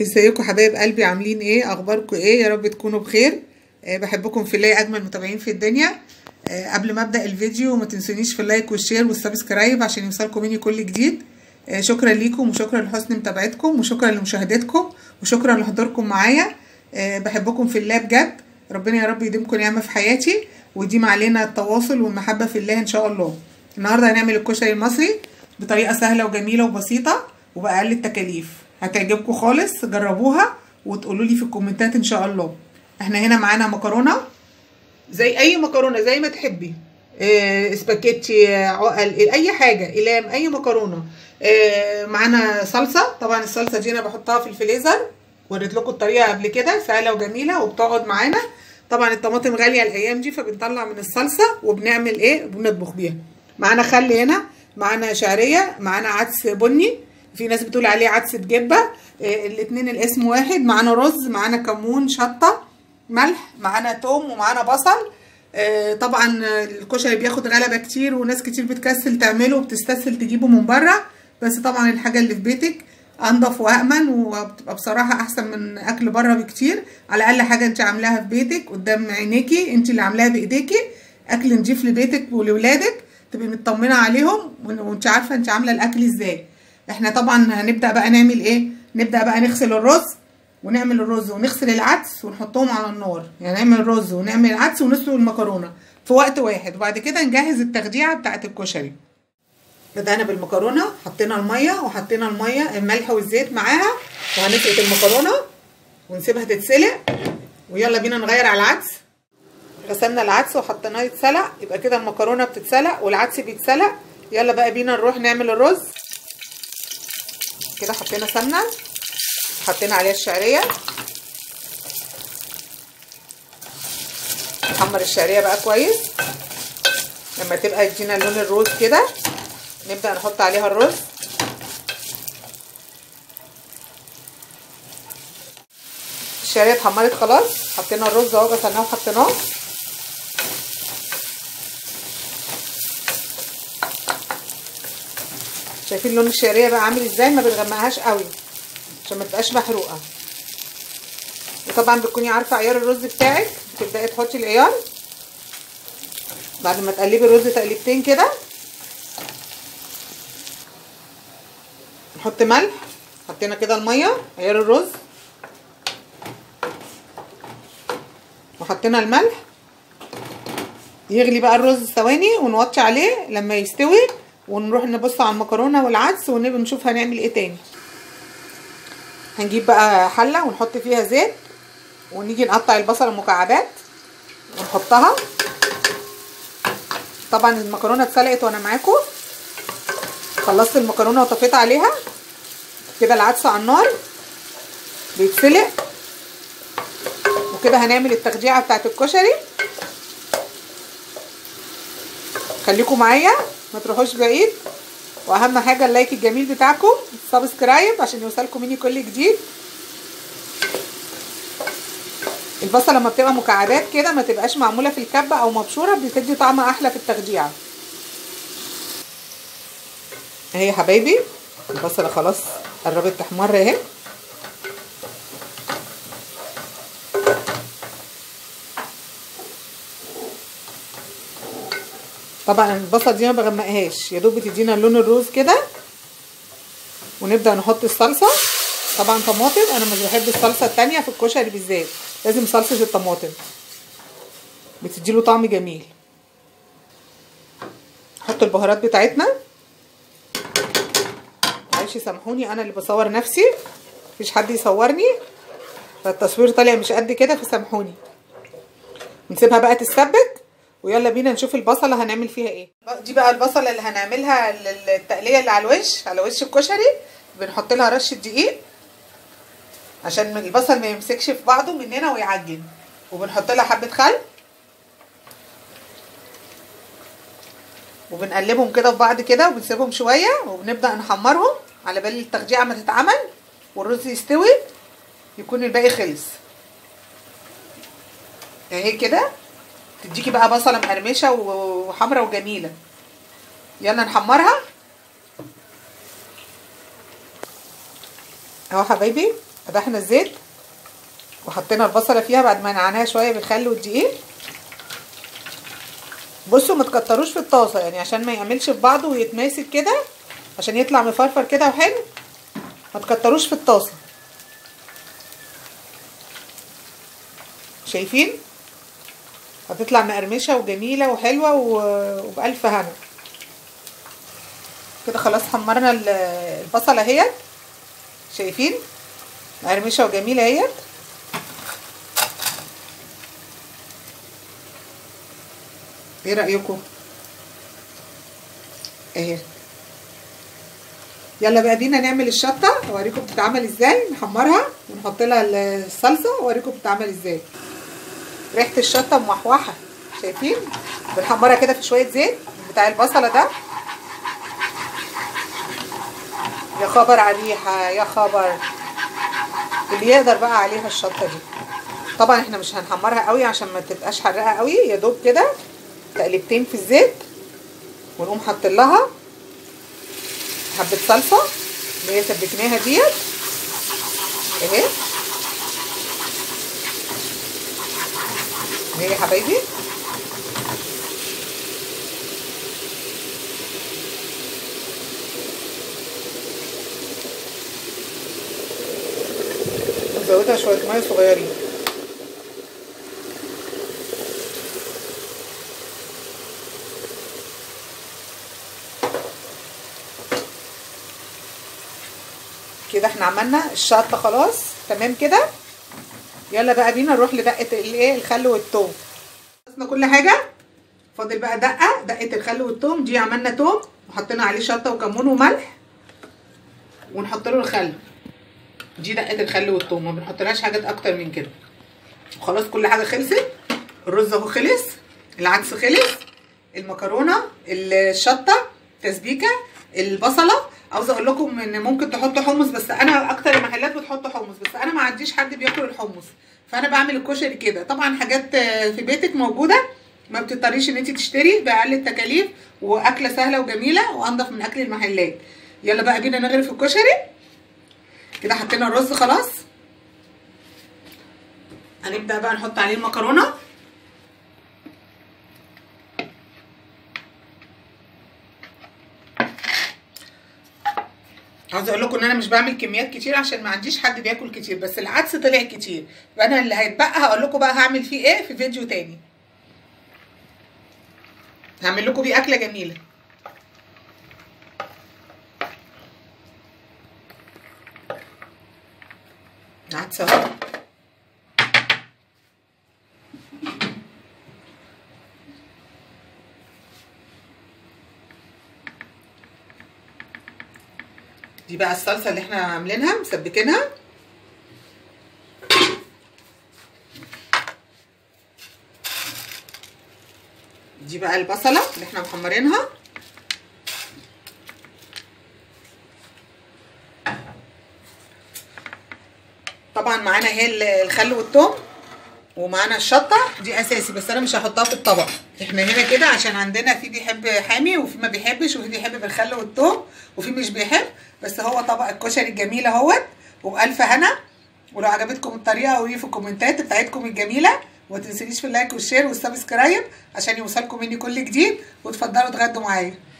ازيكم حبايب قلبي عاملين ايه اخباركم ايه يا رب تكونوا بخير أه بحبكم في الله اجمل متابعين في الدنيا أه قبل ما ابدا الفيديو ما تنسونيش في اللايك والشير والسبسكرايب عشان يوصلكم مني كل جديد أه شكرا ليكم وشكرا لحسن متابعتكم وشكرا لمشاهدتكم وشكرا لحضوركم معايا أه بحبكم في الله بجد ربنا يا رب يديمكم نعمه في حياتي ويديم علينا التواصل والمحبه في الله ان شاء الله النهارده هنعمل الكشري المصري بطريقه سهله وجميله وبسيطه وباقل التكاليف هتعجبكم خالص جربوها وتقولوا لي في الكومنتات ان شاء الله احنا هنا معانا مكرونه زي اي مكرونه زي ما تحبي إيه سباكيتي عقل اي حاجه اقلام اي مكرونه إيه معانا صلصه طبعا الصلصه دي انا بحطها في الفريزر وريت لكم الطريقه قبل كده سهله وجميله وبتقعد معانا طبعا الطماطم غاليه الايام دي فبنطلع من الصلصه وبنعمل ايه بنطبخ بيها معانا خل هنا معانا شعريه معانا عدس بني في ناس بتقول عليه عدس بجبه إيه الاتنين الاسم واحد معانا رز معانا كمون شطه ملح معانا توم ومعانا بصل إيه طبعا الكشري بياخد غلبه كتير وناس كتير بتكسل تعمله وبتستسهل تجيبه من بره بس طبعا الحاجه اللي في بيتك انضف وامن وبتبقى بصراحه احسن من اكل بره بكتير على الاقل حاجه انت عاملاها في بيتك قدام عينيكي انت اللي عاملاها بايديكي اكل نضيف لبيتك ولولادك تبقي مطمنه عليهم وانت عارفه انت عامله الاكل ازاي احنا طبعا هنبدا بقى نعمل ايه نبدا بقى نغسل الرز ونعمل الرز ونغسل العدس ونحطهم على النار يعني نعمل الرز ونعمل العدس ونسلق المكرونه في وقت واحد وبعد كده نجهز التخديعه بتاعه الكشري بدأنا بالمكرونه حطينا الميه وحطينا الميه الملح والزيت معاها وهنسلق المكرونه ونسيبها تتسلق ويلا بينا نغير على العدس غسلنا العدس وحطيناه يتسلق يبقى كده المكرونه بتتسلق والعدس بيتسلق يلا بقى بينا نروح نعمل الرز كده حطينا سمنه حطينا عليها الشعريه نحمر الشعريه بقى كويس لما تبقى تدينا لون الروز كده نبدا نحط عليها الرز الشعريه اتحمرت خلاص حطينا الرز اهو غسلناه وحطيناه شايفين لون الشعريه بقى عامل ازاي ما بنغمقهاش قوي عشان ما تبقاش محروقه وطبعا بتكوني عارفه عيار الرز بتاعك بتبداي تحطي العيار بعد ما تقلبي الرز تقليبتين كده نحط ملح حطينا كده الميه عيار الرز وحطينا الملح يغلي بقى الرز ثواني ونوطي عليه لما يستوي ونروح نبص على المكرونه والعدس ونبقى نشوف هنعمل ايه تاني هنجيب بقى حله ونحط فيها زيت ونيجي نقطع البصل مكعبات ونحطها طبعا المكرونه اتسلقت وانا معاكم خلصت المكرونه وطفيت عليها كده العدس على النار بيتسلق وكده هنعمل التخديعه بتاعت الكشري خليكم معايا ما تروحوش بعيد واهم حاجه اللايك الجميل بتاعكم سبسكرايب عشان يوصلكم مني كل جديد البصله لما بتبقى مكعبات كده ما تبقاش معموله في الكبه او مبشوره بتدي طعم احلى في التخديعه اهي يا حبايبي البصله خلاص قربت تحمر اهي طبعا البصله دي ما بغمقهاش يا دوب بتدينا لون الروز كده ونبدا نحط الصلصه طبعا طماطم انا مش بحب الصلصه التانية في الكشري بالذات لازم صلصه الطماطم بتديله طعم جميل نحط البهارات بتاعتنا معلش سامحوني انا اللي بصور نفسي مفيش حد يصورني فالتصوير طالع مش قد كده فسامحوني نسيبها بقى تتسبك ويلا بينا نشوف البصله هنعمل فيها ايه دي بقى البصله اللي هنعملها التقليه اللي على الوش على وش الكشري بنحط لها رشه دقيق عشان البصل ما يمسكش في بعضه مننا ويعجن وبنحط لها حبه خل وبنقلبهم كده في بعض كده وبنسيبهم شويه وبنبدا نحمرهم على بال التخديعه ما تتعمل والرز يستوي يكون الباقي خلص اهي كده تديكي بقى بصله مقرمشه وحمرا وجميله يلا نحمرها اهو حبايبي فتحنا الزيت وحطينا البصله فيها بعد ما نعناها شويه بالخل والدقيق بصوا ما تكتروش في الطاسه يعني عشان ما يعملش في بعضه ويتماسك كده عشان يطلع مفرفر كده وحلو ما تكتروش في الطاسه شايفين هتطلع مقرمشه وجميله وحلوه وبالف هنا كده خلاص حمرنا البصله اهيت شايفين مقرمشه وجميله اهيت ايه رايكم اهي يلا بقى بينا نعمل الشطه اوريكم بتتعمل ازاي نحمرها ونحط لها الصلصه واوريكم بتتعمل ازاي ريحه الشطه موحوحه شايفين بنحمرها كده في شويه زيت بتاع البصله ده يا خبر على الريحه يا خبر اللي يقدر بقى عليها الشطه دي طبعا احنا مش هنحمرها قوي عشان ما تبقاش حرقه قوي يا دوب كده تقلبتين في الزيت ونقوم حاطين لها حبه صلصه اللي هي سبكناها ديت اهي اهي يا حبايبي نزودها شويه ميه صغيرين كده احنا عملنا الشطه خلاص تمام كده يلا بقى بينا نروح لدقه الايه الخل والثوم خلصنا كل حاجه فاضل بقى دقه دقه الخل والثوم دي عملنا توم وحطينا عليه شطه وكمون وملح ونحط له الخل دي دقه الخل والثوم ما بنحطلهاش حاجات اكتر من كده وخلاص كل حاجه خلصت الرز اهو خلص العدس خلص المكرونه الشطه تسبيكه البصله عاوزه اقول لكم ان ممكن تحطوا حمص بس انا اكتر المحلات بتحط حمص بس انا ما عنديش حد بياكل الحمص فانا بعمل الكشري كده طبعا حاجات في بيتك موجوده ما بتضطريش ان انت تشتري باقل التكاليف واكله سهله وجميله وانضف من اكل المحلات يلا بقى بينا نغرف الكشري كده حطينا الرز خلاص هنبدا بقى نحط عليه المكرونه عاوزه اقول لكم ان انا مش بعمل كميات كتير عشان ما عنديش حد بياكل كتير بس العدس طلع كتير فانا اللي هيتبقى هقول لكم بقى هعمل فيه ايه في فيديو تاني هعمل لكم بيه اكله جميله عدس اهو دي بقى الصلصه اللي احنا عاملينها مسبكينها دي بقى البصله اللي احنا محمرينها طبعا معانا هي الخل والثوم ومعانا الشطه دي اساسي بس انا مش هحطها في الطبق احنا هنا كده عشان عندنا في بيحب حامي وفي ما بيحبش وفي بيحب بالخل والثوم وفي مش بيحب بس هو طبق الكشري الجميل اهوت وبألف هنا ولو عجبتكم الطريقه قولي في الكومنتات بتاعتكم الجميله وما تنسونيش في اللايك والشير والسبسكرايب عشان يوصلكم مني كل جديد وتفضلوا تغدوا معايا